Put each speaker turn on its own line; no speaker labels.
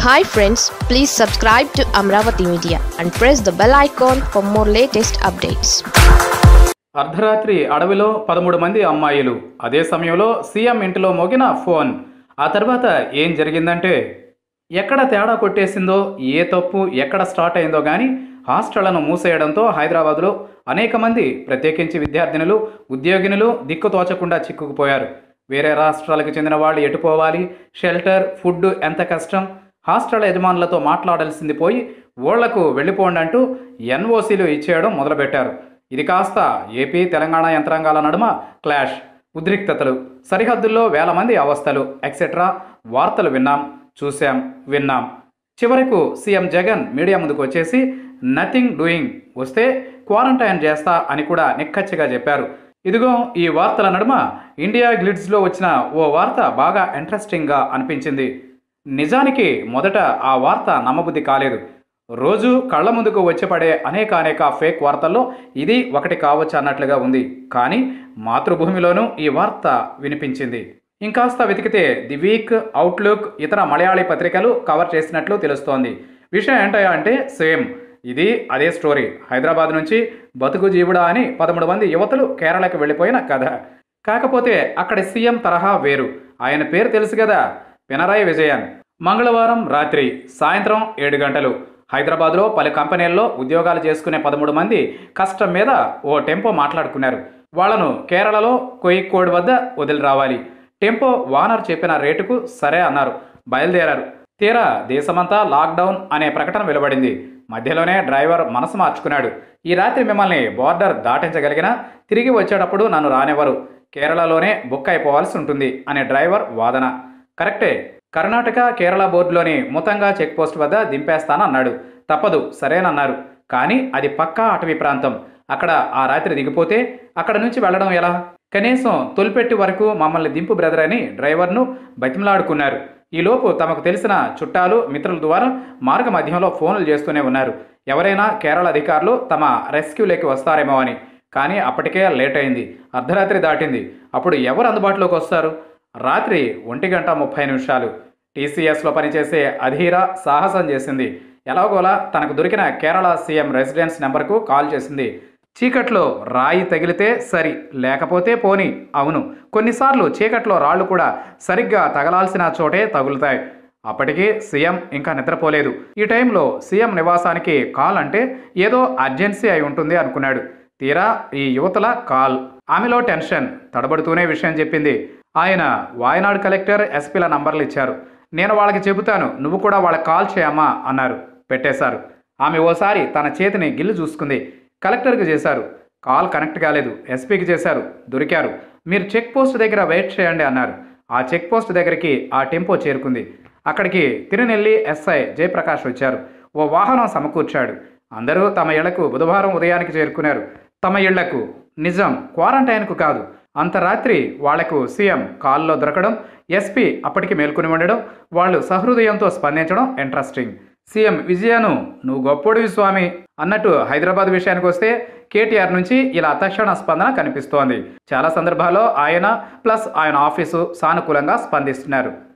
hi friends please subscribe to Amaravati media and press the bell icon for more latest updates
అర్ధరాత్రి అడవిలో పదమూడు మంది అమ్మాయిలు అదే సమయంలో సీఎం ఇంటిలో మోగిన ఫోన్ ఆ తర్వాత ఏం జరిగిందంటే ఎక్కడ తేడా కొట్టేసిందో ఏ తప్పు ఎక్కడ స్టార్ట్ అయిందో కానీ హాస్టళ్లను మూసేయడంతో హైదరాబాద్లో అనేక మంది ప్రత్యేకించి విద్యార్థినులు ఉద్యోగినులు దిక్కు తోచకుండా చిక్కుకుపోయారు వేరే రాష్ట్రాలకు చెందిన వాళ్ళు ఎటుపోవాలి షెల్టర్ ఫుడ్ ఎంత కష్టం హాస్టల్ యజమానులతో మాట్లాడాల్సింది పోయి ఊళ్లకు వెళ్ళిపోండి అంటూ ఎన్ఓసీలు ఇచ్చేయడం మొదలుపెట్టారు ఇది కాస్త ఏపీ తెలంగాణ యంత్రాంగాల నడుమ క్లాష్ ఉద్రిక్తతలు సరిహద్దుల్లో వేల మంది అవస్థలు ఎక్సెట్రా వార్తలు విన్నాం చూశాం విన్నాం చివరకు సీఎం జగన్ మీడియా ముందుకు వచ్చేసి నథింగ్ డూయింగ్ వస్తే క్వారంటైన్ చేస్తా అని కూడా నిక్కచ్చిగా చెప్పారు ఇదిగో ఈ వార్తల నడుమ ఇండియా గ్లిడ్స్లో వచ్చిన ఓ వార్త బాగా ఇంట్రెస్టింగ్గా అనిపించింది నిజానికి మొదట ఆ వార్త నమ్మబుద్ధి కాలేదు రోజు కళ్ళ ముందుకు వచ్చి పడే అనేక అనేక ఫేక్ వార్తల్లో ఇది ఒకటి కావచ్చు అన్నట్లుగా ఉంది కానీ మాతృభూమిలోనూ ఈ వార్త వినిపించింది ఇంకాస్త వెతికితే ది వీక్ అవుట్లుక్ ఇతర మలయాళీ పత్రికలు కవర్ చేసినట్లు తెలుస్తోంది విషయం ఏంటయ్యా అంటే సేమ్ ఇది అదే స్టోరీ హైదరాబాద్ నుంచి బతుకు జీవుడా అని పదమూడు మంది యువతులు కేరళకి వెళ్ళిపోయిన కథ కాకపోతే అక్కడి సీఎం తరహా వేరు ఆయన పేరు తెలుసు కదా పినరాయి విజయన్ మంగళవారం రాత్రి సాయంత్రం ఏడు గంటలు హైదరాబాద్లో పలు కంపెనీల్లో ఉద్యోగాలు చేసుకునే పదమూడు మంది కష్టం మీద ఓ టెంపో మాట్లాడుకున్నారు వాళ్లను కేరళలో కోయిక్కోడ్ వద్ద వదిలి రావాలి టెంపో వానర్ చెప్పిన రేటుకు సరే అన్నారు బయలుదేరారు తీరా దేశమంతా లాక్డౌన్ అనే ప్రకటన వెలువడింది మధ్యలోనే డ్రైవర్ మనసు మార్చుకున్నాడు ఈ రాత్రి మిమ్మల్ని బోర్డర్ దాటించగలిగినా తిరిగి వచ్చేటప్పుడు నన్ను రానివ్వరు కేరళలోనే బుక్ అయిపోవాల్సి ఉంటుంది అనే డ్రైవర్ వాదన కరెక్టే కర్ణాటక కేరళ బోర్డులోని ముతంగా చెక్ పోస్ట్ వద్ద దింపేస్తానన్నాడు తప్పదు సరేనన్నారు కానీ అది పక్కా అటవీ ప్రాంతం అక్కడ ఆ రాత్రి దిగిపోతే అక్కడ నుంచి వెళ్ళడం ఎలా కనీసం తొలిపెట్టి వరకు మమ్మల్ని దింపు బ్రదర్ అని డ్రైవర్ను బతిమలాడుకున్నారు ఈలోపు తమకు తెలిసిన చుట్టాలు మిత్రుల ద్వారా మార్గ మధ్యంలో ఫోన్లు చేస్తూనే ఉన్నారు ఎవరైనా కేరళ అధికారులు తమ రెస్క్యూలోకి వస్తారేమో అని కానీ అప్పటికే లేట్ అయింది అర్ధరాత్రి దాటింది అప్పుడు ఎవరు అందుబాటులోకి వస్తారు రాత్రి ఒంటి గంట ముప్పై నిమిషాలు టీసీఎస్లో పనిచేసే అధీర సాహసం చేసింది ఎలాగోలా తనకు దొరికిన కేరళ సీఎం రెసిడెన్స్ నెంబర్కు కాల్ చేసింది చీకట్లో రాయి తగిలితే సరి లేకపోతే పోని అవును కొన్నిసార్లు చీకట్లో రాళ్ళు కూడా సరిగ్గా తగలాల్సిన చోటే తగులుతాయి అప్పటికి సీఎం ఇంకా నిద్రపోలేదు ఈ టైంలో సీఎం నివాసానికి కాల్ అంటే ఏదో అర్జెన్సీ అయి ఉంటుంది అనుకున్నాడు తీరా ఈ యువతల కాల్ ఆమెలో టెన్షన్ తడబడుతూనే విషయం చెప్పింది ఆయన వాయనాడు కలెక్టర్ ఎస్పీల నంబర్లు ఇచ్చారు నేను వాళ్ళకి చెబుతాను నువ్వు కూడా వాళ్ళకి కాల్ చేయమ్మా అన్నారు పెట్టేశారు ఆమె ఓసారి తన చేతిని గిల్లు చూసుకుంది కలెక్టర్కి చేశారు కాల్ కనెక్ట్ కాలేదు ఎస్పీకి చేశారు దొరికారు మీరు చెక్ పోస్ట్ దగ్గర వెయిట్ చేయండి అన్నారు ఆ చెక్ పోస్ట్ దగ్గరికి ఆ టెంపో చేరుకుంది అక్కడికి తిరునెల్లి ఎస్ఐ జయప్రకాష్ వచ్చారు ఓ వాహనం సమకూర్చాడు అందరూ తమ ఇళ్లకు బుధవారం ఉదయానికి చేరుకున్నారు తమ ఇళ్లకు నిజం క్వారంటైన్కు కాదు అంత రాత్రి వాళ్లకు సీఎం కాల్లో దొరకడం ఎస్పీ అప్పటికి మేల్కొని ఉండడం వాళ్ళు సహృదయంతో స్పందించడం ఇంట్రెస్టింగ్ సీఎం విజయను నువ్వు గొప్పోడివి స్వామి అన్నట్టు హైదరాబాద్ విషయానికి వస్తే కేటీఆర్ నుంచి ఇలా తక్షణ స్పందన కనిపిస్తోంది చాలా సందర్భాల్లో ఆయన ప్లస్ ఆయన ఆఫీసు సానుకూలంగా స్పందిస్తున్నారు